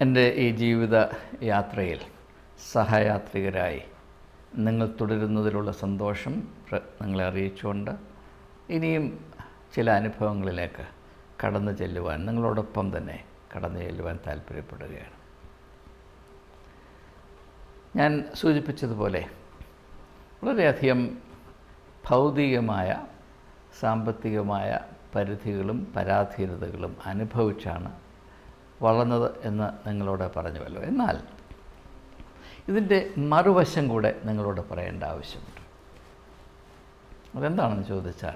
എൻ്റെ ഈ ജീവിത യാത്രയിൽ സഹയാത്രികരായി നിങ്ങൾ തുടരുന്നതിലുള്ള സന്തോഷം പ്ര- നിങ്ങളെ അറിയിച്ചുകൊണ്ട് ഇനിയും ചില അനുഭവങ്ങളിലേക്ക് കടന്നു ചെല്ലുവാൻ നിങ്ങളോടൊപ്പം തന്നെ കടന്നു ചെല്ലുവാൻ താല്പര്യപ്പെടുകയാണ് ഞാൻ സൂചിപ്പിച്ചതുപോലെ വളരെയധികം ഭൗതികമായ സാമ്പത്തികമായ പരിധികളും പരാധീനതകളും അനുഭവിച്ചാണ് വളർന്നത് എന്ന് നിങ്ങളോട് പറഞ്ഞുവല്ലോ എന്നാൽ ഇതിൻ്റെ മറുവശം കൂടെ നിങ്ങളോട് പറയേണ്ട ആവശ്യമുണ്ട് അതെന്താണെന്ന് ചോദിച്ചാൽ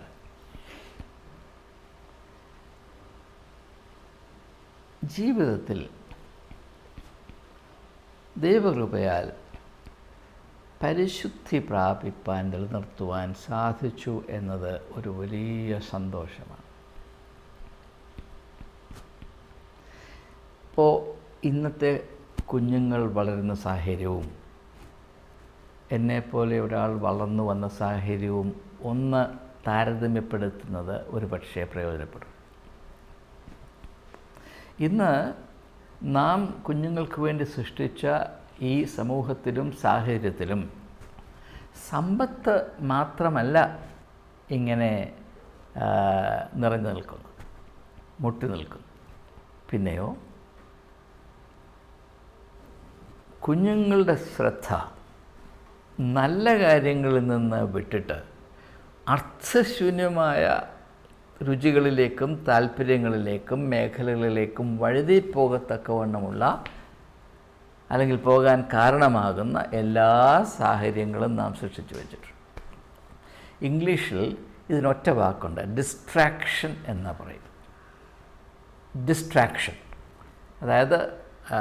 ജീവിതത്തിൽ ദൈവകൃപയാൽ പരിശുദ്ധി പ്രാപിപ്പാൻ നിലനിർത്തുവാൻ സാധിച്ചു എന്നത് ഒരു വലിയ സന്തോഷമാണ് ഇപ്പോൾ ഇന്നത്തെ കുഞ്ഞുങ്ങൾ വളരുന്ന സാഹചര്യവും എന്നെപ്പോലെ ഒരാൾ വളർന്നു വന്ന സാഹചര്യവും ഒന്ന് താരതമ്യപ്പെടുത്തുന്നത് ഒരു പക്ഷേ പ്രയോജനപ്പെടും ഇന്ന് നാം കുഞ്ഞുങ്ങൾക്ക് വേണ്ടി സൃഷ്ടിച്ച ഈ സമൂഹത്തിലും സാഹചര്യത്തിലും സമ്പത്ത് മാത്രമല്ല ഇങ്ങനെ ആ, നിറഞ്ഞു നിൽക്കുന്നു മുട്ടി നിൽക്കുന്നു പിന്നെയോ കുഞ്ഞുങ്ങളുടെ ശ്രദ്ധ നല്ല കാര്യങ്ങളിൽ നിന്ന് വിട്ടിട്ട് അർത്ഥശൂന്യമായ രുചികളിലേക്കും താല്പര്യങ്ങളിലേക്കും മേഖലകളിലേക്കും വഴുതി പോകത്തക്കവണ്ണമുള്ള അല്ലെങ്കിൽ പോകാൻ കാരണമാകുന്ന എല്ലാ സാഹചര്യങ്ങളും നാം സൃഷ്ടിച്ചു വെച്ചിട്ടുണ്ട് ഇംഗ്ലീഷിൽ ഇതിനൊറ്റ വാക്കുണ്ട് ഡിസ്ട്രാക്ഷൻ എന്ന് പറയും ഡിസ്ട്രാക്ഷൻ അതായത് ആ,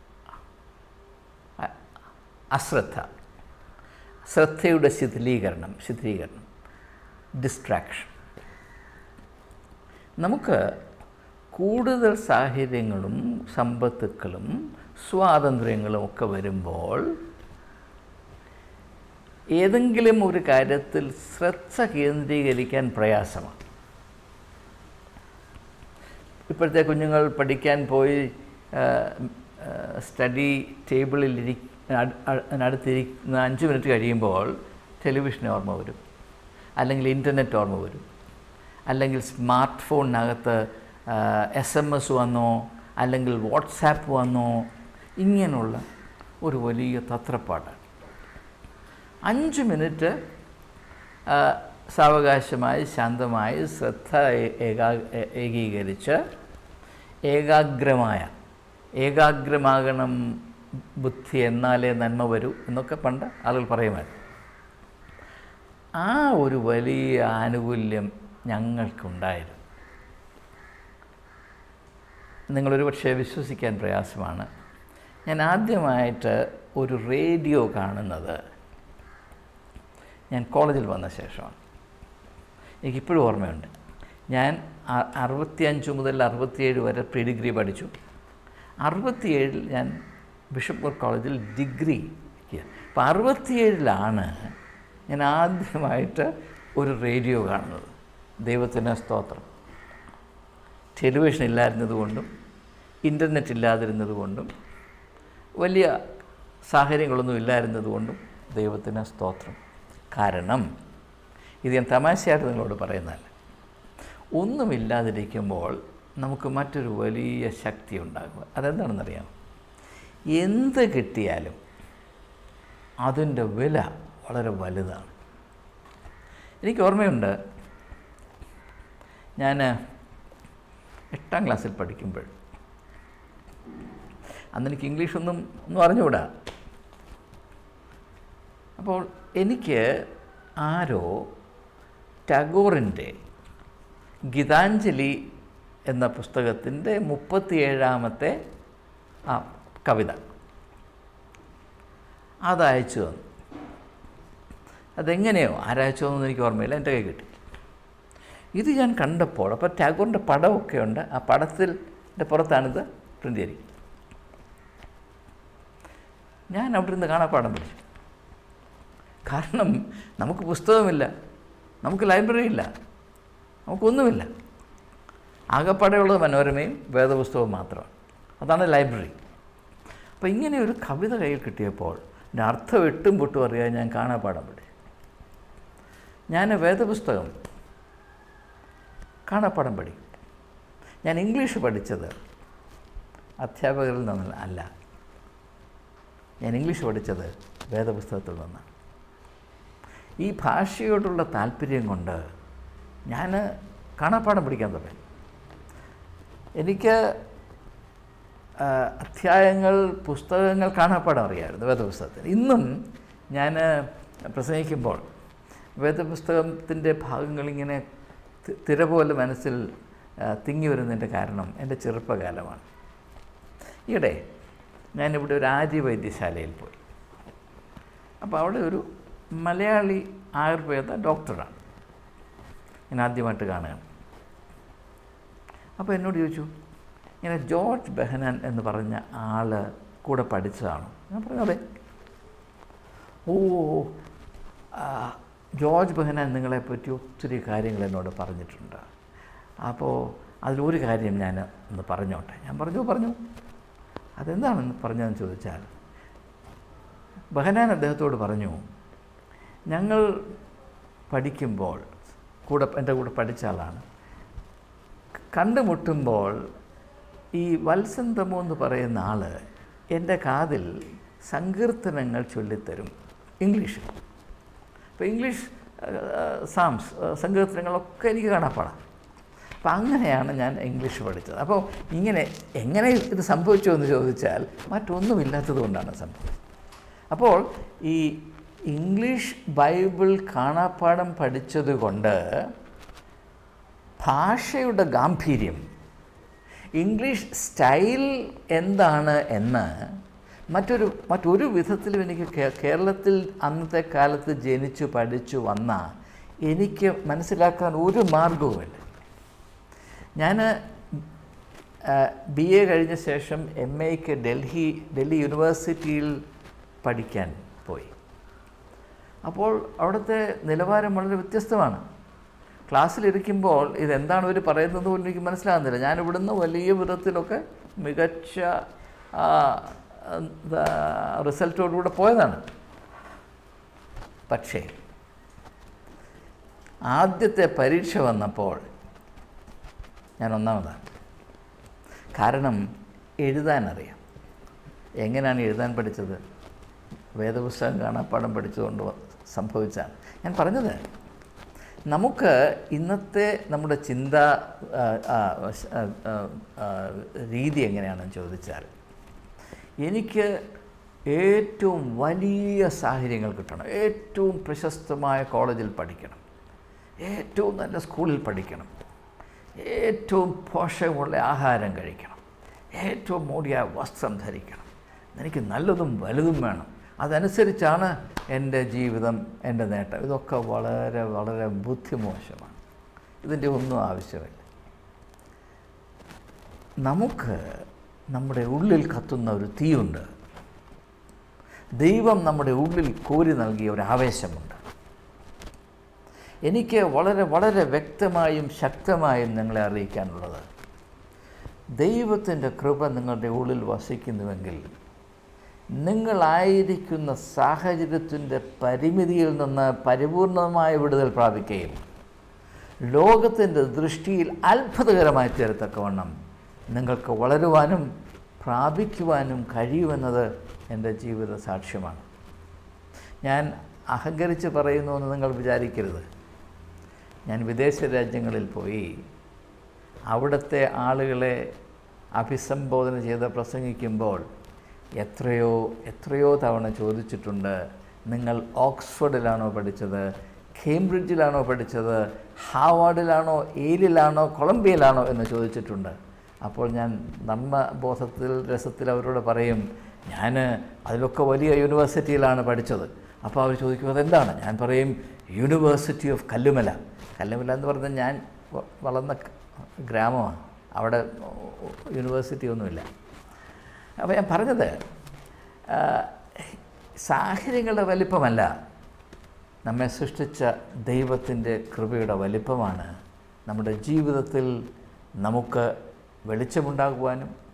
അ- അശ്രദ്ധ ശ്രദ്ധയുടെ ശിഥിലീകരണം ശിഥിലീകരണം ഡിസ്ട്രാക്ഷൻ നമുക്ക് കൂടുതൽ സാഹചര്യങ്ങളും സമ്പത്തുക്കളും സ്വാതന്ത്ര്യങ്ങളും ഒക്കെ വരുമ്പോൾ ഏതെങ്കിലും ഒരു കാര്യത്തിൽ ശ്രദ്ധ കേന്ദ്രീകരിക്കാൻ പ്രയാസമാണ് ഇപ്പോഴത്തെ കുഞ്ഞുങ്ങൾ പഠിക്കാൻ പോയി ആ, ആ, സ്റ്റഡി ടേബിളിൽ ഇരി അട്- അ- അതിനടുത്തിരിക്കുന്ന അഞ്ച് മിനിറ്റ് കഴിയുമ്പോൾ ടെലിവിഷൻ ഓർമ്മ വരും അല്ലെങ്കിൽ ഇൻ്റർനെറ്റ് ഓർമ്മ വരും അല്ലെങ്കിൽ സ്മാർട്ട് ഫോണിനകത്ത് എസ് എം എസ് വന്നോ അല്ലെങ്കിൽ വാട്സാപ്പ് വന്നോ ഇങ്ങനെയുള്ള ഒരു വലിയ തത്രപ്പാടാണ് അഞ്ച് മിനിറ്റ് ആ, സാവകാശമായി ശാന്തമായി ശ്രദ്ധ ഏ- ഏകാ ഏ- ഏകീകരിച്ച് ഏകാഗ്രമായ ഏകാഗ്രമാകണം ബുദ്ധി എന്നാലേ നന്മ വരൂ എന്നൊക്കെ പണ്ട് ആളുകൾ പറയുമായിരുന്നു ആ ഒരു വലിയ ആനുകൂല്യം ഞങ്ങൾക്കുണ്ടായിരുന്നു നിങ്ങളൊരു പക്ഷേ വിശ്വസിക്കാൻ പ്രയാസമാണ് ഞാൻ ആദ്യമായിട്ട് ഒരു റേഡിയോ കാണുന്നത് ഞാൻ കോളേജിൽ വന്ന ശേഷമാണ് എനിക്കിപ്പോഴും ഓർമ്മയുണ്ട് ഞാൻ അ- അറുപത്തിയഞ്ച് മുതൽ അറുപത്തിയേഴ് വരെ പ്രീ ഡിഗ്രി പഠിച്ചു അറുപത്തിയേഴിൽ ഞാൻ ബിഷപ്പ് കോളേജിൽ ഡിഗ്രി അപ്പോൾ അറുപത്തിയേഴിലാണ് ഞാൻ ആദ്യമായിട്ട് ഒരു റേഡിയോ കാണുന്നത് ദൈവത്തിന് സ്തോത്രം ടെലിവിഷൻ ഇല്ലായിരുന്നത് കൊണ്ടും ഇൻ്റർനെറ്റ് ഇല്ലാതിരുന്നത് കൊണ്ടും വലിയ സാഹചര്യങ്ങളൊന്നും ഇല്ലായിരുന്നത് കൊണ്ടും ദൈവത്തിന് സ്തോത്രം കാരണം ഇത് ഞാൻ തമാശയായിട്ട് നിങ്ങളോട് പറയുന്നതല്ല ഒന്നുമില്ലാതിരിക്കുമ്പോൾ നമുക്ക് മറ്റൊരു വലിയ ശക്തി ഉണ്ടാകും അതെന്താണെന്നറിയാം എന്ത് കിട്ടിയാലും അതിൻ്റെ വില വളരെ വലുതാണ് എനിക്ക് ഓർമ്മയുണ്ട് ഞാൻ എട്ടാം ക്ലാസ്സിൽ പഠിക്കുമ്പോൾ അന്ന് എനിക്ക് ഇംഗ്ലീഷൊന്നും ഒന്നും അറിഞ്ഞുകൂടാ അപ്പോൾ എനിക്ക് ആരോ ടാഗോറിൻ്റെ ഗീതാഞ്ജലി എന്ന പുസ്തകത്തിൻ്റെ മുപ്പത്തിയേഴാമത്തെ ആ കവിത അതയച്ചു തന്നു അതെങ്ങനെയോ ആരയച്ചു തന്നു എനിക്ക് ഓർമ്മയില്ല എൻ്റെ കൈ കിട്ടി ഇത് ഞാൻ കണ്ടപ്പോൾ അപ്പോൾ ടാഗോറിൻ്റെ പടമൊക്കെ ഉണ്ട് ആ പടത്തിൽ പുറത്താണിത് പ്രിൻ്റ് ചെയ്തിരിക്കുന്നത് ഞാൻ അവിടെ നിന്ന് കാണാപ്പാടം പഠിച്ചു കാരണം നമുക്ക് പുസ്തകമില്ല നമുക്ക് ലൈബ്രറി ഇല്ല നമുക്കൊന്നുമില്ല ആകെപ്പാടെയുള്ളത് മനോരമയും വേദപുസ്തകവും മാത്രമാണ് അതാണ് ലൈബ്രറി അപ്പോൾ ഇങ്ങനെ ഒരു കവിത കയ്യിൽ കിട്ടിയപ്പോൾ എൻ്റെ അർത്ഥം എട്ടും പൊട്ടും അറിയാൻ ഞാൻ കാണാപ്പാടം പഠിച്ചു ഞാൻ വേദപുസ്തകം കാണാപ്പാടം പഠിക്കും ഞാൻ ഇംഗ്ലീഷ് പഠിച്ചത് അധ്യാപകരിൽ നിന്ന് അല്ല ഞാൻ ഇംഗ്ലീഷ് പഠിച്ചത് വേദപുസ്തകത്തിൽ നിന്നാണ് ഈ ഭാഷയോടുള്ള താല്പര്യം കൊണ്ട് ഞാൻ കാണാപ്പാടം പഠിക്കാൻ തുടങ്ങി എനിക്ക് ആ, അധ്യായങ്ങൾ പുസ്തകങ്ങൾ കാണാപ്പാടം അറിയാമായിരുന്നു വേദപുസ്തകത്തിന് ഇന്നും ഞാൻ പ്രസംഗിക്കുമ്പോൾ വേദപുസ്തകത്തിൻ്റെ ഭാഗങ്ങളിങ്ങനെ തി- തിര പോലെ മനസ്സിൽ ആ, തിങ്ങി വരുന്നതിൻ്റെ കാരണം എൻ്റെ ചെറുപ്പകാലമാണ് ഈയിടെ ഞാനിവിടെ ഒരു ആര്യ വൈദ്യശാലയിൽ പോയി അപ്പോൾ അവിടെ ഒരു മലയാളി ആയുർവേദ ഡോക്ടറാണ് ഞാൻ ആദ്യമായിട്ട് കാണുകയാണ് അപ്പോൾ എന്നോട് ചോദിച്ചു ഇങ്ങനെ ജോർജ് ബെഹനാൻ എന്ന് പറഞ്ഞ ആൾ കൂടെ പഠിച്ചതാണോ ഞാൻ പറഞ്ഞു അതെ ഓ ആ, ജോർജ് ബെഹനാൻ നിങ്ങളെപ്പറ്റി ഒത്തിരി കാര്യങ്ങൾ എന്നോട് പറഞ്ഞിട്ടുണ്ട് അപ്പോൾ അതിലൊരു കാര്യം ഞാൻ ഒന്ന് പറഞ്ഞോട്ടെ ഞാൻ പറഞ്ഞു പറഞ്ഞു അതെന്താണെന്ന് പറഞ്ഞതെന്ന് ചോദിച്ചാൽ ബഹനാൻ അദ്ദേഹത്തോട് പറഞ്ഞു ഞങ്ങൾ പഠിക്കുമ്പോൾ കൂടെ എൻ്റെ കൂടെ പഠിച്ച ആളാണ് കണ്ടുമുട്ടുമ്പോൾ ഈ വത്സന്തമോ എന്ന് പറയുന്ന ആൾ എൻ്റെ കാതിൽ സങ്കീർത്തനങ്ങൾ ചൊല്ലിത്തരും ഇംഗ്ലീഷിൽ അപ്പോൾ ഇംഗ്ലീഷ് ആ, സാംസ് ആ, സങ്കീർത്തനങ്ങളൊക്കെ എനിക്ക് കാണാപ്പാടാം അപ്പം അങ്ങനെയാണ് ഞാൻ ഇംഗ്ലീഷ് പഠിച്ചത് അപ്പോൾ ഇങ്ങനെ എങ്ങനെ ഇത് സംഭവിച്ചു എന്ന് ചോദിച്ചാൽ മറ്റൊന്നുമില്ലാത്തത് കൊണ്ടാണ് സംഭവിച്ചത് അപ്പോൾ ഈ ഇംഗ്ലീഷ് ബൈബിൾ കാണാപ്പാടം പഠിച്ചത് കൊണ്ട് ഭാഷയുടെ ഗാംഭീര്യം ഇംഗ്ലീഷ് സ്റ്റൈൽ എന്താണ് എന്ന് മറ്റൊരു മറ്റൊരു വിധത്തിലും എനിക്ക് കേ- കേരളത്തിൽ അന്നത്തെ കാലത്ത് ജനിച്ചു പഠിച്ചു വന്ന എനിക്ക് മനസ്സിലാക്കാൻ ഒരു മാർഗവുമില്ല ഞാൻ ബി എ കഴിഞ്ഞ ശേഷം എം എക്ക് ഡൽഹി ഡൽഹി യൂണിവേഴ്സിറ്റിയിൽ പഠിക്കാൻ പോയി അപ്പോൾ അവിടുത്തെ നിലവാരം വളരെ വ്യത്യസ്തമാണ് ക്ലാസ്സിലിരിക്കുമ്പോൾ ഇതെന്താണ് ഇവർ പറയുന്നത് പോലും എനിക്ക് മനസ്സിലാകുന്നില്ല ഞാൻ ഇവിടുന്ന് വലിയ വിധത്തിലൊക്കെ മികച്ച ആ, എന്താ റിസൾട്ടോടുകൂടെ പോയതാണ് പക്ഷേ ആദ്യത്തെ പരീക്ഷ വന്നപ്പോൾ ഞാൻ ഒന്നാമതാണ് കാരണം എഴുതാനറിയാം എങ്ങനെയാണ് എഴുതാൻ പഠിച്ചത് വേദപുസ്തകം കാണാപ്പാടം പഠിച്ചുകൊണ്ട് സംഭവിച്ചാണ് ഞാൻ പറഞ്ഞത് നമുക്ക് ഇന്നത്തെ നമ്മുടെ ചിന്ത ആ, ആ, ആ, ആ, ആ, രീതി എങ്ങനെയാണെന്ന് ചോദിച്ചാൽ എനിക്ക് ഏറ്റവും വലിയ സാഹചര്യങ്ങൾ കിട്ടണം ഏറ്റവും പ്രശസ്തമായ കോളേജിൽ പഠിക്കണം ഏറ്റവും നല്ല സ്കൂളിൽ പഠിക്കണം ഏറ്റവും പോഷകമുള്ള ആഹാരം കഴിക്കണം ഏറ്റവും മൂടിയ വസ്ത്രം ധരിക്കണം എനിക്ക് നല്ലതും വലുതും വേണം അതനുസരിച്ചാണ് എൻ്റെ ജീവിതം എൻ്റെ നേട്ടം ഇതൊക്കെ വളരെ വളരെ ബുദ്ധിമോശമാണ് ഇതിൻ്റെ ഒന്നും ആവശ്യമില്ല നമുക്ക് നമ്മുടെ ഉള്ളിൽ കത്തുന്ന ഒരു തീയുണ്ട് ദൈവം നമ്മുടെ ഉള്ളിൽ കോരി നൽകിയ ഒരു ആവേശമുണ്ട് എനിക്ക് വളരെ വളരെ വ്യക്തമായും ശക്തമായും നിങ്ങളെ അറിയിക്കാനുള്ളത് ദൈവത്തിൻ്റെ കൃപ നിങ്ങളുടെ ഉള്ളിൽ വസിക്കുന്നുവെങ്കിൽ നിങ്ങളായിരിക്കുന്ന സാഹചര്യത്തിൻ്റെ പരിമിതിയിൽ നിന്ന് പരിപൂർണമായ വിടുതൽ പ്രാപിക്കുകയും ലോകത്തിൻ്റെ ദൃഷ്ടിയിൽ അത്ഭുതകരമായി തീരത്തക്കവണ്ണം നിങ്ങൾക്ക് വളരുവാനും പ്രാപിക്കുവാനും കഴിയുമെന്നത് എൻ്റെ ജീവിത സാക്ഷ്യമാണ് ഞാൻ അഹങ്കരിച്ച് പറയുന്നു എന്ന് നിങ്ങൾ വിചാരിക്കരുത് ഞാൻ വിദേശ രാജ്യങ്ങളിൽ പോയി അവിടുത്തെ ആളുകളെ അഭിസംബോധന ചെയ്ത് പ്രസംഗിക്കുമ്പോൾ എത്രയോ എത്രയോ തവണ ചോദിച്ചിട്ടുണ്ട് നിങ്ങൾ ഓക്സ്ഫോർഡിലാണോ പഠിച്ചത് കേംബ്രിഡ്ജിലാണോ പഠിച്ചത് ഹാവാർഡിലാണോ ഏലിലാണോ കൊളംബിയയിലാണോ എന്ന് ചോദിച്ചിട്ടുണ്ട് അപ്പോൾ ഞാൻ നമ്മ ബോധത്തിൽ രസത്തിൽ അവരോട് പറയും ഞാൻ അതിലൊക്കെ വലിയ യൂണിവേഴ്സിറ്റിയിലാണ് പഠിച്ചത് അപ്പോൾ അവർ ചോദിക്കും അതെന്താണ് ഞാൻ പറയും യൂണിവേഴ്സിറ്റി ഓഫ് കല്ലുമല കല്ലുമല എന്ന് പറഞ്ഞാൽ ഞാൻ വ- വളർന്ന ക- ഗ്രാമമാണ് അവിടെ യൂണിവേഴ്സിറ്റി ഒന്നുമില്ല അപ്പോൾ ഞാൻ പറഞ്ഞത് ആ, സാഹചര്യങ്ങളുടെ വലിപ്പമല്ല നമ്മെ സൃഷ്ടിച്ച ദൈവത്തിൻ്റെ കൃപയുടെ വലിപ്പമാണ് നമ്മുടെ ജീവിതത്തിൽ നമുക്ക് വെളിച്ചമുണ്ടാകുവാനും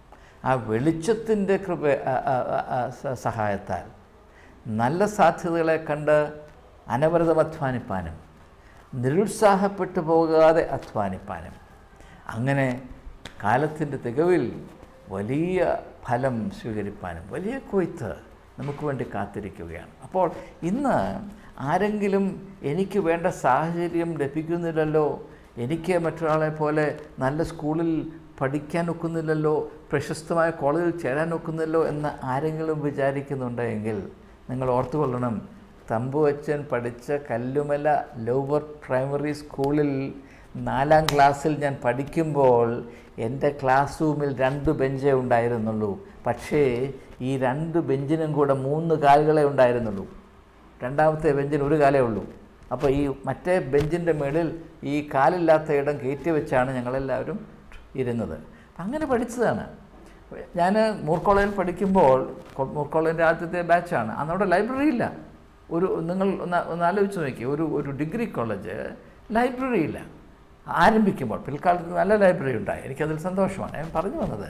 ആ വെളിച്ചത്തിൻ്റെ കൃപ ആ, ആ, ആ, ആ, സ- സഹായത്താൽ നല്ല സാധ്യതകളെ കണ്ട് അനവരതം അധ്വാനിപ്പാനും നിരുത്സാഹപ്പെട്ടു പോകാതെ അധ്വാനിപ്പാനും അങ്ങനെ കാലത്തിൻ്റെ തികവിൽ വലിയ ഫലം സ്വീകരിപ്പാനും വലിയ കൊയ്ത്ത് നമുക്ക് വേണ്ടി കാത്തിരിക്കുകയാണ് അപ്പോൾ ഇന്ന് ആരെങ്കിലും എനിക്ക് വേണ്ട സാഹചര്യം ലഭിക്കുന്നില്ലല്ലോ എനിക്ക് മറ്റൊരാളെ പോലെ നല്ല സ്കൂളിൽ പഠിക്കാൻ ഒക്കുന്നില്ലല്ലോ പ്രശസ്തമായ കോളേജിൽ ചേരാൻ ഒക്കുന്നില്ലോ എന്ന് ആരെങ്കിലും വിചാരിക്കുന്നുണ്ടെങ്കിൽ നിങ്ങൾ ഓർത്തുകൊള്ളണം തമ്പുവച്ചൻ പഠിച്ച കല്ലുമല ലോവർ പ്രൈമറി സ്കൂളിൽ നാലാം ക്ലാസ്സിൽ ഞാൻ പഠിക്കുമ്പോൾ എൻ്റെ ക്ലാസ് റൂമിൽ രണ്ട് ബെഞ്ചേ ഉണ്ടായിരുന്നുള്ളൂ പക്ഷേ ഈ രണ്ട് ബെഞ്ചിനും കൂടെ മൂന്ന് കാലുകളെ ഉണ്ടായിരുന്നുള്ളൂ രണ്ടാമത്തെ ബെഞ്ചിന് ഒരു കാലേ ഉള്ളൂ അപ്പോൾ ഈ മറ്റേ ബെഞ്ചിൻ്റെ മേളിൽ ഈ കാലില്ലാത്ത ഇടം കയറ്റി വെച്ചാണ് ഞങ്ങളെല്ലാവരും ഇരുന്നത് അപ്പം അങ്ങനെ പഠിച്ചതാണ് ഞാൻ മൂർ കോളേജിൽ പഠിക്കുമ്പോൾ കൊ- മൂർ കോളേജിൻ്റെ ആദ്യത്തെ ബാച്ചാണ് അന്നവിടെ ലൈബ്രറി ഇല്ല ഒരു നിങ്ങൾ ഒന്ന് ഒന്ന് ആലോചിച്ച് നോക്കി ഒരു ഒരു ഡിഗ്രി കോളേജ് ലൈബ്രറി ഇല്ല ആരംഭിക്കുമ്പോൾ പിൽക്കാലത്ത് നല്ല ലൈബ്രറി ഉണ്ടായി എനിക്കതിൽ സന്തോഷമാണ് ഞാൻ പറഞ്ഞു വന്നത്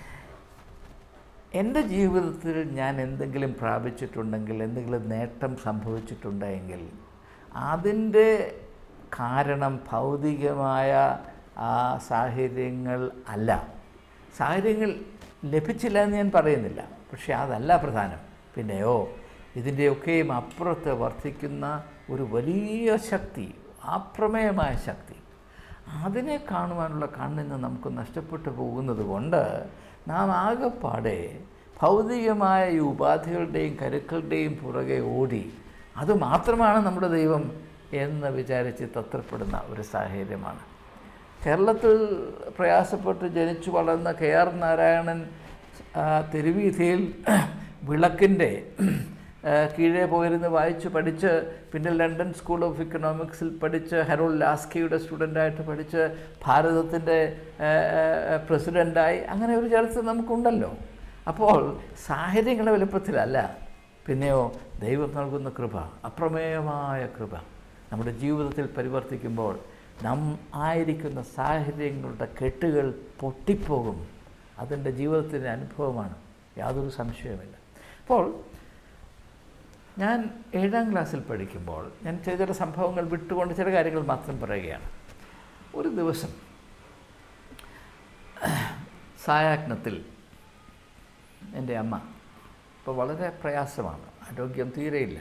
എൻ്റെ ജീവിതത്തിൽ ഞാൻ എന്തെങ്കിലും പ്രാപിച്ചിട്ടുണ്ടെങ്കിൽ എന്തെങ്കിലും നേട്ടം സംഭവിച്ചിട്ടുണ്ടെങ്കിൽ അതിൻ്റെ കാരണം ഭൗതികമായ ആ സാഹചര്യങ്ങൾ അല്ല സാഹചര്യങ്ങൾ ലഭിച്ചില്ല എന്ന് ഞാൻ പറയുന്നില്ല പക്ഷേ അതല്ല പ്രധാനം പിന്നെയോ ഇതിൻ്റെയൊക്കെയും അപ്പുറത്ത് വർദ്ധിക്കുന്ന ഒരു വലിയ ശക്തി അപ്രമേയമായ ശക്തി അതിനെ കാണുവാനുള്ള കണ്ണിന്ന് നമുക്ക് നഷ്ടപ്പെട്ടു പോകുന്നത് കൊണ്ട് നാം ആകെപ്പാടെ ഭൗതികമായ ഈ ഉപാധികളുടെയും കരുക്കളുടെയും പുറകെ ഓടി അത് മാത്രമാണ് നമ്മുടെ ദൈവം എന്ന് വിചാരിച്ച് തത്രപ്പെടുന്ന ഒരു സാഹചര്യമാണ് കേരളത്തിൽ പ്രയാസപ്പെട്ട് ജനിച്ചു വളർന്ന കെ ആർ നാരായണൻ ആ, തെരുവീഥിയിൽ വിളക്കിൻ്റെ ആ, കീഴേ പോയിരുന്ന് വായിച്ച് പഠിച്ച് പിന്നെ ലണ്ടൻ സ്കൂൾ ഓഫ് ഇക്കണോമിക്സിൽ പഠിച്ച് ഹെറോൾ ലാസ്കിയുടെ സ്റ്റുഡൻ്റായിട്ട് പഠിച്ച് ഭാരതത്തിൻ്റെ പ്രസിഡൻ്റായി അങ്ങനെ ഒരു ചരിത്രം നമുക്കുണ്ടല്ലോ അപ്പോൾ സാഹചര്യങ്ങളുടെ വലുപ്പത്തിലല്ല പിന്നെയോ ദൈവം നൽകുന്ന കൃപ അപ്രമേയമായ കൃപ നമ്മുടെ ജീവിതത്തിൽ പരിവർത്തിക്കുമ്പോൾ നാം ആയിരിക്കുന്ന സാഹചര്യങ്ങളുടെ കെട്ടുകൾ പൊട്ടിപ്പോകും അതെൻ്റെ ജീവിതത്തിൻ്റെ അനുഭവമാണ് യാതൊരു സംശയവുമില്ല അപ്പോൾ ഞാൻ ഏഴാം ക്ലാസ്സിൽ പഠിക്കുമ്പോൾ ഞാൻ ചില ചില സംഭവങ്ങൾ വിട്ടുകൊണ്ട് ചില കാര്യങ്ങൾ മാത്രം പറയുകയാണ് ഒരു ദിവസം സായാജ്ഞത്തിൽ എൻ്റെ അമ്മ ഇപ്പോൾ വളരെ പ്രയാസമാണ് ആരോഗ്യം തീരെയില്ല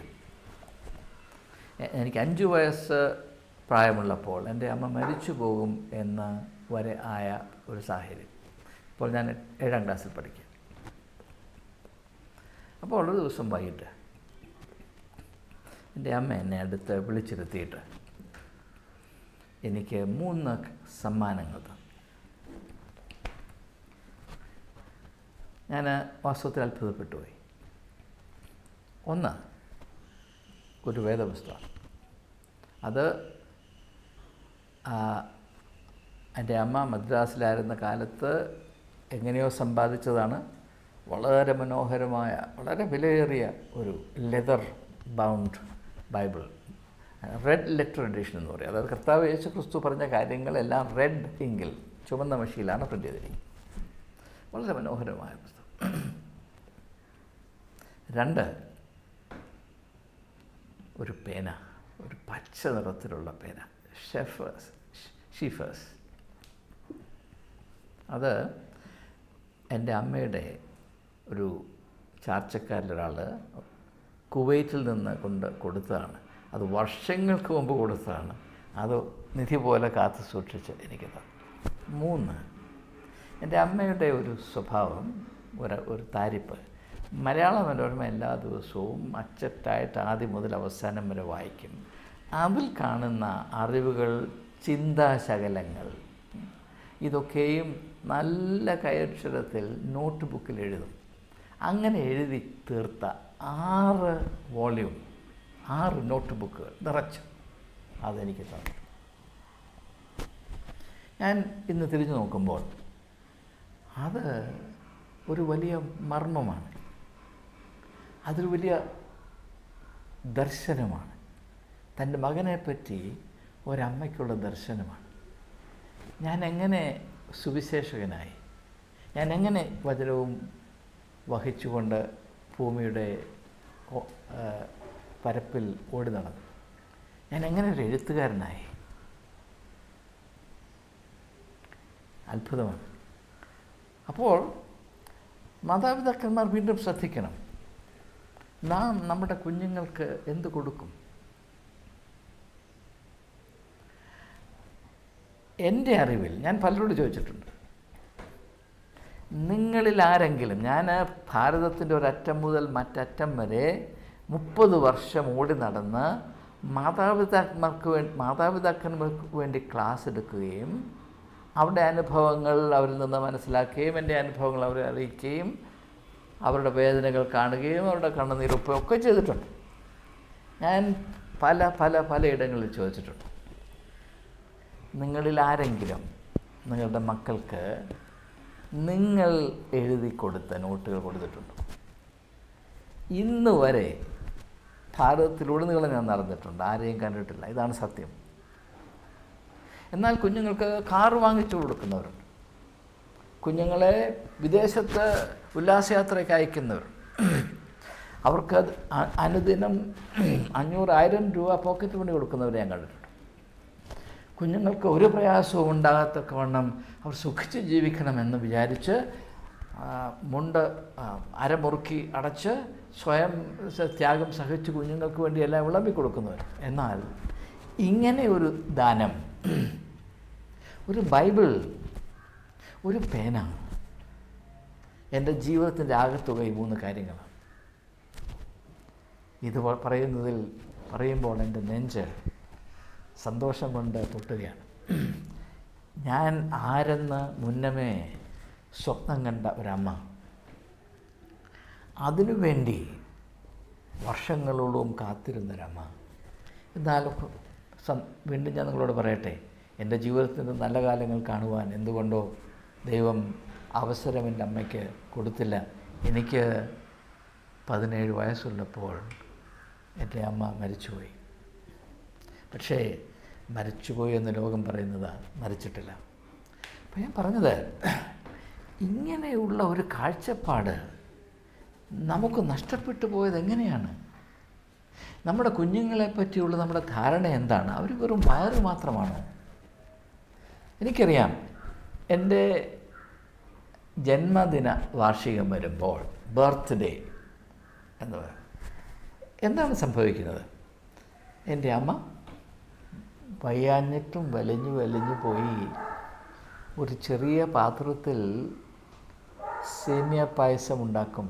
എ- എനിക്ക് അഞ്ച് വയസ്സ് പ്രായമുള്ളപ്പോൾ എൻ്റെ അമ്മ മരിച്ചു പോകും എന്ന് വരെ ആയ ഒരു സാഹചര്യം ഇപ്പോൾ ഞാൻ ഏഴാം ക്ലാസ്സിൽ പഠിക്കും അപ്പോൾ ഒരു ദിവസം വൈകിട്ട് എൻ്റെ അമ്മ എന്നെ അടുത്ത് വിളിച്ചിരുത്തിയിട്ട് എനിക്ക് മൂന്ന് സമ്മാനങ്ങൾ തന്നു ഞാൻ വാസ്തവത്തിൽ അത്ഭുതപ്പെട്ടു പോയി ഒന്ന് ഒരു വേദപുസ്തകം അത് ആ, എൻ്റെ അമ്മ മദ്രാസിലായിരുന്ന കാലത്ത് എങ്ങനെയോ സമ്പാദിച്ചതാണ് വളരെ മനോഹരമായ വളരെ വിലയേറിയ ഒരു leather bound Bible red letter edition എന്ന് പറയും അതായത് കർത്താവ് യേശു ക്രിസ്തു പറഞ്ഞ കാര്യങ്ങളെല്ലാം റെഡ് ഇങ്കിൽ ചുവന്ന മഷിയിലാണ് പ്രിൻ്റ് ചെയ്തിരിക്കുന്നത് വളരെ മനോഹരമായ പുസ്തകം രണ്ട് ഒരു പേന ഒരു പച്ച നിറത്തിലുള്ള പേന ഷെഫേഴ്സ് ഷീഫേഴ്സ് അത് എൻ്റെ അമ്മയുടെ ഒരു ചാർച്ചക്കാരിലൊരാൾ കുവൈറ്റിൽ നിന്ന് കൊണ്ട് കൊടുത്തതാണ് അത് വർഷങ്ങൾക്ക് മുമ്പ് കൊടുത്തതാണ് അത് നിധി പോലെ കാത്തു സൂക്ഷിച്ച് എനിക്ക് തന്നു മൂന്ന് എൻ്റെ അമ്മയുടെ ഒരു സ്വഭാവം ഒരു ഒരു താരിപ്പ് മലയാള മനോരമ എല്ലാ ദിവസവും അച്ചട്ടായിട്ട് ആദ്യം മുതൽ അവസാനം വരെ വായിക്കും അതിൽ കാണുന്ന അറിവുകൾ ചിന്താശകലങ്ങൾ ഇതൊക്കെയും നല്ല കൈയക്ഷരത്തിൽ നോട്ട് ബുക്കിൽ എഴുതും അങ്ങനെ എഴുതി തീർത്ത ആറ് വോള്യൂം ആറ് നോട്ട് ബുക്കുകൾ നിറച്ചു അതെനിക്ക് തന്നു ഞാൻ ഇന്ന് തിരിഞ്ഞു നോക്കുമ്പോൾ അത് ഒരു വലിയ മർമ്മമാണ് അതൊരു വലിയ ദർശനമാണ് തൻ്റെ മകനെപ്പറ്റി ഒരമ്മയ്ക്കുള്ള ദർശനമാണ് ഞാൻ എങ്ങനെ സുവിശേഷകനായി ഞാൻ എങ്ങനെ വചനവും വഹിച്ചുകൊണ്ട് ഭൂമിയുടെ ഓ- ആ, പരപ്പിൽ ഓടി നടന്നു ഞാൻ എങ്ങനെ ഒരു എഴുത്തുകാരനായി അത്ഭുതമാണ് അപ്പോൾ മാതാപിതാക്കന്മാർ വീണ്ടും ശ്രദ്ധിക്കണം നാം നമ്മുടെ കുഞ്ഞുങ്ങൾക്ക് എന്ത് കൊടുക്കും എൻ്റെ അറിവിൽ ഞാൻ പലരോട് ചോദിച്ചിട്ടുണ്ട് നിങ്ങളിൽ ആരെങ്കിലും ഞാൻ ഭാരതത്തിൻ്റെ ഒരറ്റം മുതൽ മറ്ററ്റം വരെ മുപ്പത് വർഷം ഓടി നടന്ന് മാതാപിതാക്കന്മാർക്ക് വേണ്ടി മാതാപിതാക്കന്മാർക്ക് വേണ്ടി ക്ലാസ് എടുക്കുകയും അവരുടെ അനുഭവങ്ങൾ അവരിൽ നിന്ന് മനസ്സിലാക്കുകയും എൻ്റെ അനുഭവങ്ങൾ അവരെ അറിയിക്കുകയും അവരുടെ വേദനകൾ കാണുകയും അവരുടെ കണ്ണുനീരൊപ്പം ഒക്കെ ചെയ്തിട്ടുണ്ട് ഞാൻ പല പല പലയിടങ്ങളിൽ ചോദിച്ചിട്ടുണ്ട് നിങ്ങളിൽ ആരെങ്കിലും നിങ്ങളുടെ മക്കൾക്ക് നിങ്ങൾ എഴുതി കൊടുത്ത നോട്ടുകൾ കൊടുത്തിട്ടുണ്ടോ ഇന്ന് വരെ ഭാരതത്തിലുടനീളം ഞാൻ നടന്നിട്ടുണ്ട് ആരെയും കണ്ടിട്ടില്ല ഇതാണ് സത്യം എന്നാൽ കുഞ്ഞുങ്ങൾക്ക് കാറ് വാങ്ങിച്ചു കൊടുക്കുന്നവരുണ്ട് കുഞ്ഞുങ്ങളെ വിദേശത്ത് ഉല്ലാസയാത്രയ്ക്ക് അയക്കുന്നവരുണ്ട് അവർക്ക് അത് അ- അനുദിനം അഞ്ഞൂറായിരം രൂപ പോക്കറ്റ് മണി കൊടുക്കുന്നവരെ ഞാൻ കണ്ടിട്ടുണ്ട് കുഞ്ഞുങ്ങൾക്ക് ഒരു പ്രയാസവും ഉണ്ടാകത്തക്കവണ്ണം അവർ സുഖിച്ച് ജീവിക്കണമെന്ന് വിചാരിച്ച് ആ, മുണ്ട് ആ, അരമുറുക്കി അടച്ച് സ്വയം സ- ത്യാഗം സഹിച്ച് കുഞ്ഞുങ്ങൾക്ക് വേണ്ടി എല്ലാം വിളമ്പി കൊടുക്കുന്നവർ എന്നാൽ ഇങ്ങനെ ഒരു ദാനം ഒരു ബൈബിൾ ഒരു പേന എൻ്റെ ജീവിതത്തിൻ്റെ ആകത്തുക ഈ മൂന്ന് കാര്യങ്ങളാണ് ഇത് പ- പറയുന്നതിൽ പറയുമ്പോൾ എൻ്റെ നെഞ്ച് സന്തോഷം കൊണ്ട് പൊട്ടുകയാണ് ഞാൻ ആരെന്ന് മുന്നമേ സ്വപ്നം കണ്ട ഒരമ്മ അതിനുവേണ്ടി വർഷങ്ങളോളം കാത്തിരുന്നൊരമ്മ എന്നാലും സം- വീണ്ടും ഞാൻ നിങ്ങളോട് പറയട്ടെ എൻ്റെ ജീവിതത്തിൻ്റെ നല്ല കാലങ്ങൾ കാണുവാൻ എന്തുകൊണ്ടോ ദൈവം അവസരം എൻ്റെ അമ്മയ്ക്ക് കൊടുത്തില്ല എനിക്ക് പതിനേഴ് വയസ്സുള്ളപ്പോൾ എൻ്റെ അമ്മ മരിച്ചുപോയി പക്ഷേ മരിച്ചുപോയി എന്ന് ലോകം പറയുന്നത് മരിച്ചിട്ടില്ല അപ്പോൾ ഞാൻ പറഞ്ഞത് ഇങ്ങനെയുള്ള ഒരു കാഴ്ചപ്പാട് നമുക്ക് നഷ്ടപ്പെട്ടു പോയത് എങ്ങനെയാണ് നമ്മുടെ കുഞ്ഞുങ്ങളെ പറ്റിയുള്ള നമ്മുടെ ധാരണ എന്താണ് അവർ വെറും വയറ് മാത്രമാണോ എനിക്കറിയാം എൻ്റെ ജന്മദിന വാർഷികം വരുമ്പോൾ ബർത്ത്ഡേ എന്ന് പറയും എന്താണ് സംഭവിക്കുന്നത് എൻ്റെ അമ്മ വയ്യാഞ്ഞിട്ടും വലിഞ്ഞു വലിഞ്ഞു പോയി ഒരു ചെറിയ പാത്രത്തിൽ സേമിയ പായസം ഉണ്ടാക്കും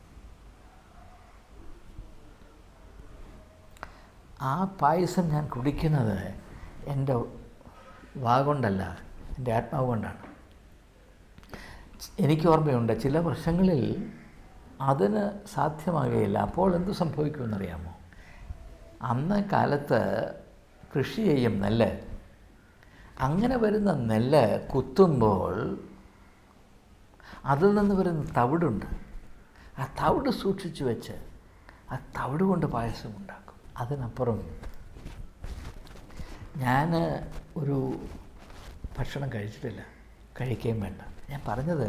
ആ പായസം ഞാൻ കുടിക്കുന്നത് എൻ്റെ വാ കൊണ്ടല്ല എൻ്റെ ആത്മാവ് കൊണ്ടാണ് എനിക്ക് ഓർമ്മയുണ്ട് ചില വർഷങ്ങളിൽ അതിന് സാധ്യമാകുകയില്ല അപ്പോൾ എന്ത് സംഭവിക്കുമെന്നറിയാമോ അന്ന് കാലത്ത് കൃഷി ചെയ്യും നെല്ല് അങ്ങനെ വരുന്ന നെല്ല് കുത്തുമ്പോൾ അതിൽ നിന്ന് വരുന്ന തവിടുണ്ട് ആ തവിട് സൂക്ഷിച്ചു വെച്ച് ആ തവിട് കൊണ്ട് പായസം ഉണ്ടാക്കും അതിനപ്പുറം ഞാൻ ഒരു ഭക്ഷണം കഴിച്ചിട്ടില്ല കഴിക്കുകയും വേണ്ട ഞാൻ പറഞ്ഞത്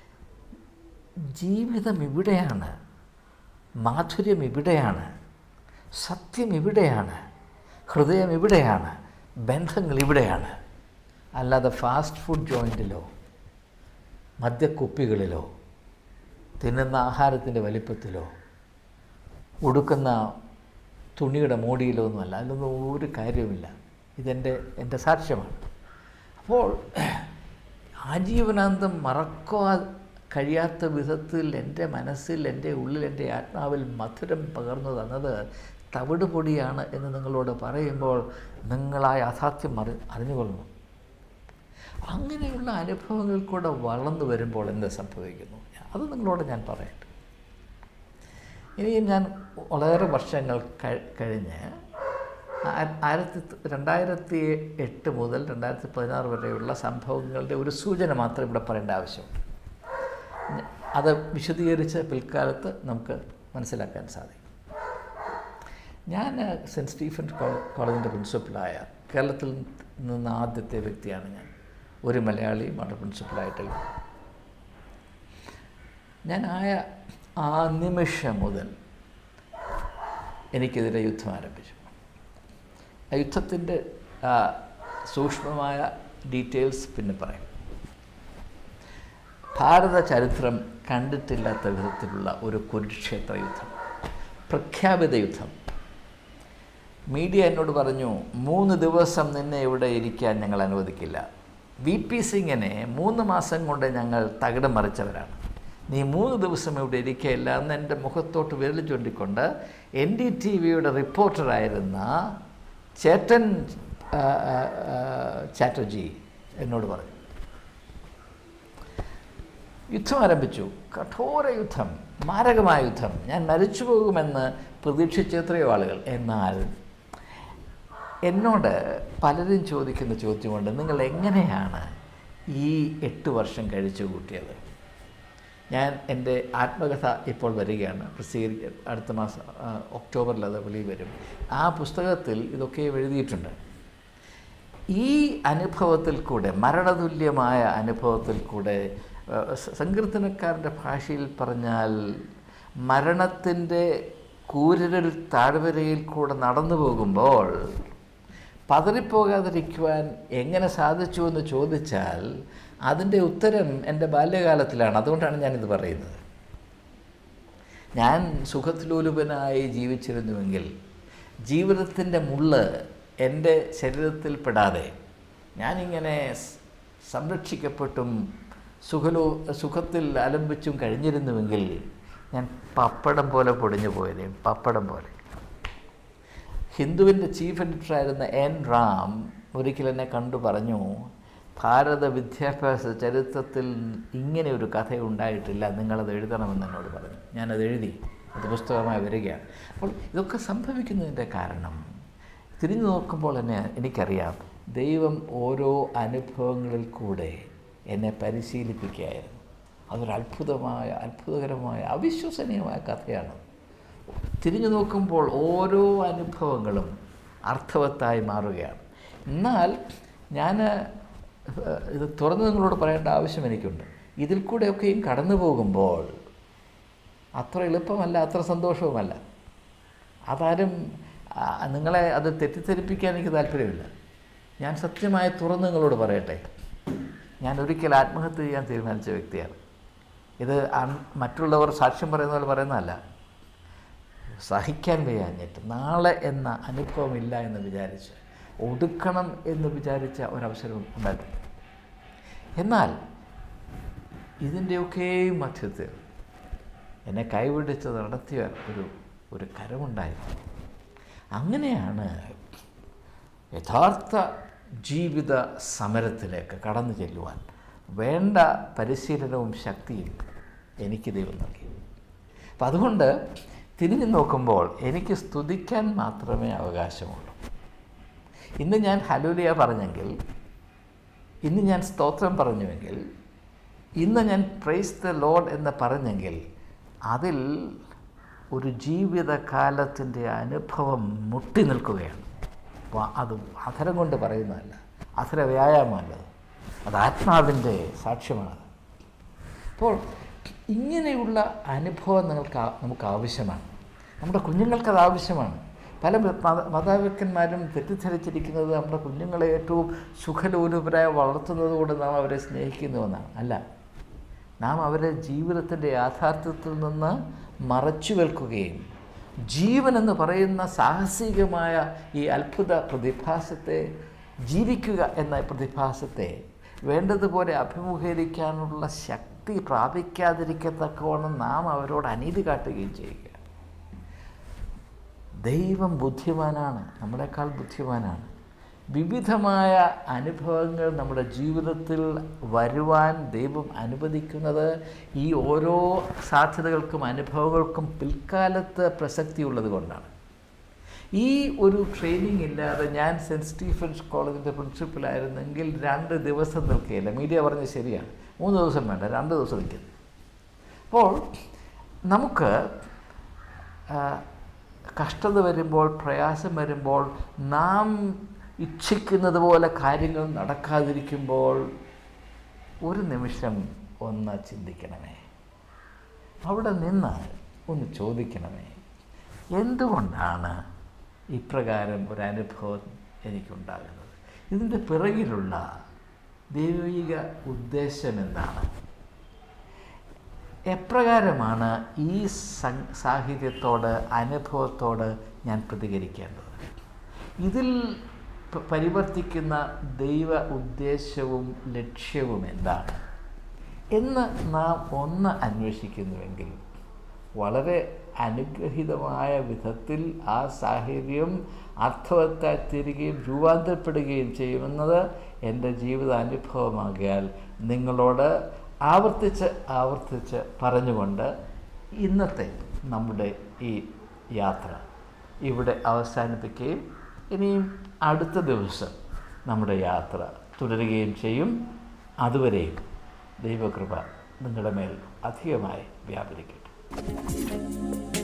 ജീവിതം ഇവിടെയാണ് മാധുര്യം ഇവിടെയാണ് സത്യം ഇവിടെയാണ് ഹൃദയം ഇവിടെയാണ് ബന്ധങ്ങൾ ഇവിടെയാണ് അല്ലാതെ ഫാസ്റ്റ് ഫുഡ് ജോയിൻറ്റിലോ മദ്യക്കുപ്പികളിലോ തിന്നുന്ന ആഹാരത്തിൻ്റെ വലിപ്പത്തിലോ ഉടുക്കുന്ന തുണിയുടെ മോടിയിലോ ഒന്നുമല്ല അതിലൊന്നും ഒരു കാര്യവുമില്ല ഇതെൻ്റെ എൻ്റെ സാക്ഷ്യമാണ് അപ്പോൾ ആജീവനാന്തം മറക്കുവാൻ കഴിയാത്ത വിധത്തിൽ എൻ്റെ മനസ്സിൽ എൻ്റെ ഉള്ളിൽ എൻ്റെ ആത്മാവിൽ മധുരം പകർന്നു തന്നത് തവിട് പൊടിയാണ് എന്ന് നിങ്ങളോട് പറയുമ്പോൾ നിങ്ങളാ യാഥാർത്ഥ്യം അറി അറിഞ്ഞുകൊള്ളണം അങ്ങനെയുള്ള അനുഭവങ്ങൾ കൂടെ വളർന്നു വരുമ്പോൾ എന്ത് സംഭവിക്കുന്നു അത് നിങ്ങളോട് ഞാൻ പറയട്ടെ ഇനിയും ഞാൻ വളരെ വർഷങ്ങൾ കഴി- കഴിഞ്ഞ് ആ- ആയിരത്തി ത- രണ്ടായിരത്തി എട്ട് മുതൽ രണ്ടായിരത്തി പതിനാറ് വരെയുള്ള സംഭവങ്ങളുടെ ഒരു സൂചന മാത്രം ഇവിടെ പറയേണ്ട ആവശ്യമുണ്ട് ഞ- അത് വിശദീകരിച്ച് പിൽക്കാലത്ത് നമുക്ക് മനസ്സിലാക്കാൻ സാധിക്കും ഞാൻ സെൻറ്റ് സ്റ്റീഫൻസ് കോള- കോളേജിൻ്റെ പ്രിൻസിപ്പലായ കേരളത്തിൽ നിന്ന് ആദ്യത്തെ വ്യക്തിയാണ് ഞാൻ ഒരു മലയാളിയും അവിടെ പ്രിൻസിപ്പലായിട്ടുള്ള ഞാൻ ആയ ആ നിമിഷം മുതൽ എനിക്കെതിരെ യുദ്ധം ആരംഭിച്ചു ആ യുദ്ധത്തിൻ്റെ ആ സൂക്ഷ്മമായ ഡീറ്റെയിൽസ് പിന്നെ പറയും ഭാരത ചരിത്രം കണ്ടിട്ടില്ലാത്ത വിധത്തിലുള്ള ഒരു കുരുക്ഷേത്ര യുദ്ധം പ്രഖ്യാപിത യുദ്ധം മീഡിയ എന്നോട് പറഞ്ഞു മൂന്ന് ദിവസം നിന്നെ ഇവിടെ ഇരിക്കാൻ ഞങ്ങൾ അനുവദിക്കില്ല വി പി സിംഗിനെ മൂന്ന് മാസം കൊണ്ട് ഞങ്ങൾ തകിടം മറിച്ചവരാണ് നീ മൂന്ന് ദിവസം ഇവിടെ ഇരിക്കുകയില്ല എന്ന് എൻ്റെ മുഖത്തോട്ട് വിരൽ ചൂണ്ടിക്കൊണ്ട് എൻ ഡി ടി വിയുടെ റിപ്പോർട്ടറായിരുന്ന ചേട്ടൻ ആ, ആ, ആ, ചാറ്റർജി എന്നോട് പറഞ്ഞു യുദ്ധം ആരംഭിച്ചു കഠോര യുദ്ധം മാരകമായ യുദ്ധം ഞാൻ മരിച്ചു പോകുമെന്ന് പ്രതീക്ഷിച്ച എത്രയോ ആളുകൾ എന്നാൽ എന്നോട് പലരും ചോദിക്കുന്ന ചോദ്യമുണ്ട് നിങ്ങൾ എങ്ങനെയാണ് ഈ എട്ട് വർഷം കഴിച്ചു കൂട്ടിയത് ഞാൻ എൻ്റെ ആത്മകഥ ഇപ്പോൾ വരികയാണ് പ്രസിദ്ധീകരിക്ക അടുത്ത മാസം ആ, ഒക്ടോബറിൽ അത് വെളിയിൽ വരും ആ പുസ്തകത്തിൽ ഇതൊക്കെ എഴുതിയിട്ടുണ്ട് ഈ അനുഭവത്തിൽ കൂടെ മരണതുല്യമായ അനുഭവത്തിൽ കൂടെ ആ, സ- സങ്കീർത്തനക്കാരൻ്റെ ഭാഷയിൽ പറഞ്ഞാൽ മരണത്തിൻ്റെ കൂരിരൽ താഴ്വരയിൽ കൂടെ നടന്നു പോകുമ്പോൾ പതറിപ്പോകാതിരിക്കുവാൻ എങ്ങനെ സാധിച്ചു എന്ന് ചോദിച്ചാൽ അതിൻ്റെ ഉത്തരം എൻ്റെ ബാല്യകാലത്തിലാണ് അതുകൊണ്ടാണ് ഞാനിത് പറയുന്നത് ഞാൻ സുഖത്തിലൂലുപനായി ജീവിച്ചിരുന്നുവെങ്കിൽ ജീവിതത്തിൻ്റെ മുള്ള് എൻ്റെ ശരീരത്തിൽ പെടാതെ ഞാനിങ്ങനെ സ് സംരക്ഷിക്കപ്പെട്ടും സുഖലോ സുഖത്തിൽ അലംബിച്ചും കഴിഞ്ഞിരുന്നുവെങ്കിൽ ഞാൻ പപ്പടം പോലെ പൊടിഞ്ഞു പോയതേ പപ്പടം പോലെ ഹിന്ദുവിൻ്റെ ചീഫ് എഡിറ്ററായിരുന്ന എൻ റാം ഒരിക്കൽ എന്നെ കണ്ടു പറഞ്ഞു ഭാരത വിദ്യാഭ്യാസ ചരിത്രത്തിൽ ഇങ്ങനെ ഒരു കഥ ഉണ്ടായിട്ടില്ല നിങ്ങളത് എഴുതണമെന്ന് എന്നോട് പറഞ്ഞു ഞാനത് എഴുതി അത് പുസ്തകമായി വരികയാണ് അപ്പോൾ ഇതൊക്കെ സംഭവിക്കുന്നതിൻ്റെ കാരണം തിരിഞ്ഞു നോക്കുമ്പോൾ തന്നെ എനിക്കറിയാം ദൈവം ഓരോ അനുഭവങ്ങളിൽ കൂടെ എന്നെ പരിശീലിപ്പിക്കുകയായിരുന്നു അതൊരു അത്ഭുതമായ അത്ഭുതകരമായ അവിശ്വസനീയമായ കഥയാണ് തിരിഞ്ഞു നോക്കുമ്പോൾ ഓരോ അനുഭവങ്ങളും അർത്ഥവത്തായി മാറുകയാണ് എന്നാൽ ഞാൻ ഏഹ്, ഇത് തുറന്ന് നിങ്ങളോട് പറയേണ്ട ആവശ്യം എനിക്കുണ്ട് ഇതിൽ കൂടെയൊക്കെയും കടന്നു പോകുമ്പോൾ അത്ര എളുപ്പമല്ല അത്ര സന്തോഷവുമല്ല അതാരും ആ, നിങ്ങളെ അത് തെറ്റിദ്ധരിപ്പിക്കാൻ എനിക്ക് താല്പര്യമില്ല ഞാൻ സത്യമായി തുറന്ന് നിങ്ങളോട് പറയട്ടെ ഞാൻ ഒരിക്കൽ ആത്മഹത്യ ചെയ്യാൻ തീരുമാനിച്ച വ്യക്തിയാണ് ഇത് അൺ- മറ്റുള്ളവർ സാക്ഷ്യം പറയുന്ന പോലെ പറയുന്നതല്ല സഹിക്കാൻ വയ്യാഞ്ഞിട്ട് നാളെ എന്ന അനുഭവമില്ല എന്ന് വിചാരിച്ച് ഒടുക്കണം എന്ന് വിചാരിച്ച ഒരവസരം ഉണ്ടായിരുന്നു എന്നാൽ ഇതിൻ്റെയൊക്കെയും മധ്യത്തിൽ എന്നെ കൈപിടിച്ച് നടത്തിയ ഒരു ഒരു കരമുണ്ടായിരുന്നു അങ്ങനെയാണ് യഥാർത്ഥ ജീവിത സമരത്തിലേക്ക് കടന്നു ചെല്ലുവാൻ വേണ്ട പരിശീലനവും ശക്തിയും എനിക്ക് ദൈവം നൽകി അപ്പം അതുകൊണ്ട് തിരിഞ്ഞു നോക്കുമ്പോൾ എനിക്ക് സ്തുതിക്കാൻ മാത്രമേ അവകാശമുള്ളൂ ഇന്ന് ഞാൻ ഹലൂലിയ പറഞ്ഞെങ്കിൽ ഇന്ന് ഞാൻ സ്തോത്രം പറഞ്ഞുവെങ്കിൽ ഇന്ന് ഞാൻ പ്രൈസ് ദ ലോഡ് എന്ന് പറഞ്ഞെങ്കിൽ അതിൽ ഒരു ജീവിതകാലത്തിൻ്റെ അനുഭവം മുട്ടി നിൽക്കുകയാണ് അപ്പോൾ അത് അധരം കൊണ്ട് പറയുന്നതല്ല അധര വ്യായാമമല്ലത് അത് ആത്മാവിൻ്റെ സാക്ഷ്യമാണ് അപ്പോൾ ഇങ്ങനെയുള്ള അനുഭവം നിങ്ങൾക്ക് ആ- നമുക്ക് ആവശ്യമാണ് നമ്മുടെ കുഞ്ഞുങ്ങൾക്കത് ആവശ്യമാണ് പല മത മാതാപിതാക്കന്മാരും തെറ്റിദ്ധരിച്ചിരിക്കുന്നത് നമ്മുടെ കുഞ്ഞുങ്ങളെ ഏറ്റവും സുഖലോലുപരായി വളർത്തുന്നത് കൊണ്ട് നാം അവരെ സ്നേഹിക്കുന്നുവെന്നാണ് അല്ല നാം അവരെ ജീവിതത്തിൻ്റെ യാഥാർത്ഥ്യത്തിൽ നിന്ന് മറച്ചു വെൽക്കുകയും ജീവൻ എന്ന് പറയുന്ന സാഹസികമായ ഈ അത്ഭുത പ്രതിഭാസത്തെ ജീവിക്കുക എന്ന പ്രതിഭാസത്തെ വേണ്ടതുപോലെ അഭിമുഖീകരിക്കാനുള്ള ശക്തി പ്രാപിക്കാതിരിക്കത്തക്കവണ്ണം നാം അവരോട് അനീതി കാട്ടുകയും ചെയ്യുക ദൈവം ബുദ്ധിമാനാണ് നമ്മളെക്കാൾ ബുദ്ധിമാനാണ് വിവിധമായ അനുഭവങ്ങൾ നമ്മുടെ ജീവിതത്തിൽ വരുവാൻ ദൈവം അനുവദിക്കുന്നത് ഈ ഓരോ സാധ്യതകൾക്കും അനുഭവങ്ങൾക്കും പിൽക്കാലത്ത് പ്രസക്തിയുള്ളത് കൊണ്ടാണ് ഈ ഒരു ട്രെയിനിങ് ഇല്ലാതെ ഞാൻ സെൻറ്റ് സ്റ്റീഫൻസ് കോളേജിൻ്റെ പ്രിൻസിപ്പലായിരുന്നെങ്കിൽ രണ്ട് ദിവസം നിൽക്കുകയില്ല മീഡിയ പറഞ്ഞത് ശരിയാണ് മൂന്ന് ദിവസം വേണ്ട രണ്ട് ദിവസം നിൽക്കുന്നു അപ്പോൾ നമുക്ക് ആ, കഷ്ടത വരുമ്പോൾ പ്രയാസം വരുമ്പോൾ നാം ഇച്ഛിക്കുന്നത് പോലെ കാര്യങ്ങൾ നടക്കാതിരിക്കുമ്പോൾ ഒരു നിമിഷം ഒന്ന് ചിന്തിക്കണമേ അവിടെ നിന്ന് ഒന്ന് ചോദിക്കണമേ എന്തുകൊണ്ടാണ് ഇപ്രകാരം ഒരു അനുഭവം എനിക്കുണ്ടാകുന്നത് ഇതിൻ്റെ പിറകിലുള്ള ദൈവിക ഉദ്ദേശം എന്താണ് എപ്രകാരമാണ് ഈ സം- സാഹചര്യത്തോട് അനുഭവത്തോട് ഞാൻ പ്രതികരിക്കേണ്ടത് ഇതിൽ പ- പരിവർത്തിക്കുന്ന ദൈവ ഉദ്ദേശവും ലക്ഷ്യവും എന്താണ് എന്ന് നാം ഒന്ന് അന്വേഷിക്കുന്നുവെങ്കിൽ വളരെ അനുഗ്രഹീതമായ വിധത്തിൽ ആ സാഹചര്യം അർത്ഥവത്തായി തീരുകയും രൂപാന്തരപ്പെടുകയും ചെയ്യുമെന്നത് എൻ്റെ ജീവിതാനുഭവമാകിയാൽ നിങ്ങളോട് ആവർത്തിച്ച് ആവർത്തിച്ച് പറഞ്ഞുകൊണ്ട് ഇന്നത്തെ നമ്മുടെ ഈ യാത്ര ഇവിടെ അവസാനിപ്പിക്കുകയും ഇനിയും അടുത്ത ദിവസം നമ്മുടെ യാത്ര തുടരുകയും ചെയ്യും അതുവരെയും ദൈവകൃപ നിങ്ങളുടെ മേൽ അധികമായി വ്യാപരിക്കട്ടെ